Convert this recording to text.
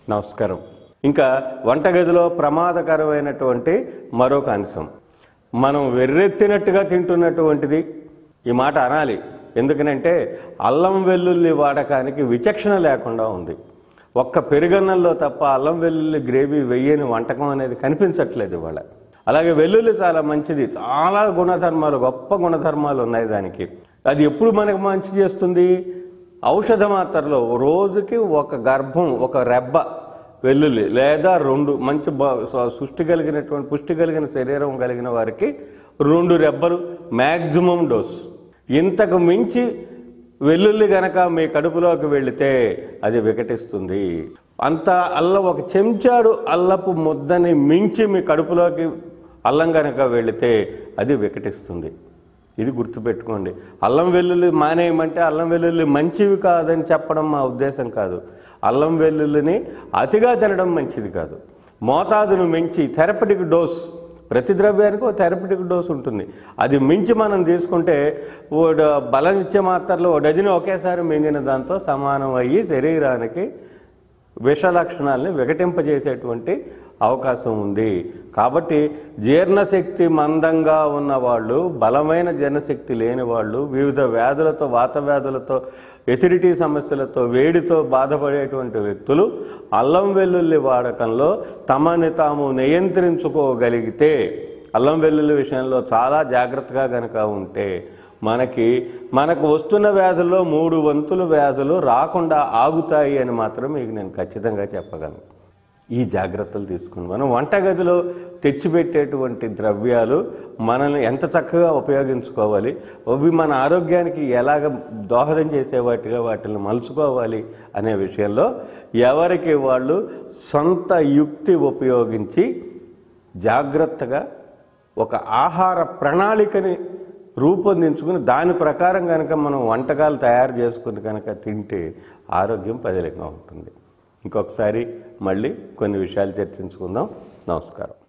నమస్కారం ఇంకా వంటగదిలో ప్రమాదకరమైనటువంటి మరొక అంశం మనం వెర్రెత్తినట్టుగా తింటున్నటువంటిది ఈ మాట అనాలి ఎందుకనంటే అల్లం వెల్లుల్లి వాడకానికి విచక్షణ లేకుండా ఉంది ఒక్క పెరుగన్నంలో తప్ప అల్లం వెల్లుల్లి గ్రేవీ వెయ్యని వంటకం అనేది కనిపించట్లేదు ఇవాళ అలాగే వెల్లుల్లి చాలా మంచిది చాలా గుణధర్మాలు గొప్ప గుణధర్మాలు ఉన్నాయి దానికి అది ఎప్పుడు మనకు మంచి చేస్తుంది ఔషధ మాత్రలో రోజుకి ఒక గర్భం ఒక రెబ్బ వెల్లుల్లి లేదా రెండు మంచి బా- స- సృష్టి కలిగినటువంటి పుష్టి కలిగిన శరీరం కలిగిన వారికి రెండు రెబ్బలు మ్యాక్సిమం డోస్ ఇంతకు మించి వెల్లుల్లి గనక మీ కడుపులోకి వెళితే అది వికటిస్తుంది అంత అల్లం ఒక చెంచాడు అల్లపు ముద్దని మించి మీ కడుపులోకి అల్లం గనక వెళితే అది వికటిస్తుంది ఇది గుర్తుపెట్టుకోండి అల్లం వెల్లుల్లి మానేయమంటే అల్లం వెల్లుల్లి మంచివి కాదని చెప్పడం మా ఉద్దేశం కాదు అల్లం వెల్లుల్లిని అతిగా తినడం మంచిది కాదు మోతాదును మించి థెరపటిక్ డోస్ ప్రతి ద్రవ్యానికి ఒక థెరపటిక్ డోస్ ఉంటుంది అది మించి మనం తీసుకుంటే ఓ డ- బలం ఇచ్చే మాత్రలు ఓ డజన్ ఒకేసారి మింగిన దాంతో సమానం అయ్యి శరీరానికి విష లక్షణాలని వికటింపజేసేటువంటి అవకాశం ఉంది కాబట్టి జీర్ణశక్తి మందంగా ఉన్న వాళ్ళు బలమైన జీర్ణశక్తి లేని వాళ్ళు వివిధ వ్యాధులతో వాత వ్యాధులతో ఎసిడిటీ సమస్యలతో వేడితో బాధపడేటువంటి వ్యక్తులు అల్లం వెల్లుల్లి వాడకంలో తమని తాము నియంత్రించుకోగలిగితే అల్లం వెల్లుల్లి విషయంలో చాలా జాగ్రత్తగా గనక ఉంటే మనకి మనకు వస్తున్న వ్యాధుల్లో మూడు వంతులు వ్యాధులు రాకుండా ఆగుతాయి అని మాత్రం మీకు నేను ఖచ్చితంగా చెప్పగలను ఈ జాగ్రత్తలు తీసుకుని మనం వంటగదిలో తెచ్చిపెట్టేటువంటి ద్రవ్యాలు మనల్ని ఎంత చక్కగా ఉపయోగించుకోవాలి అవి మన ఆరోగ్యానికి ఎలాగ దోహదం చేసేవాటిగా వాటిని మలుచుకోవాలి అనే విషయంలో ఎవరికి వాళ్ళు సొంత యుక్తి ఉపయోగించి జాగ్రత్తగా ఒక ఆహార ప్రణాళికని రూపొందించుకుని దాని ప్రకారం కనుక మనం వంటకాలు తయారు చేసుకుని కనుక తింటే ఆరోగ్యం పదిలంగా ఉంటుంది ఇంకొకసారి మళ్ళీ కొన్ని విషయాలు చర్చించుకుందాం నమస్కారం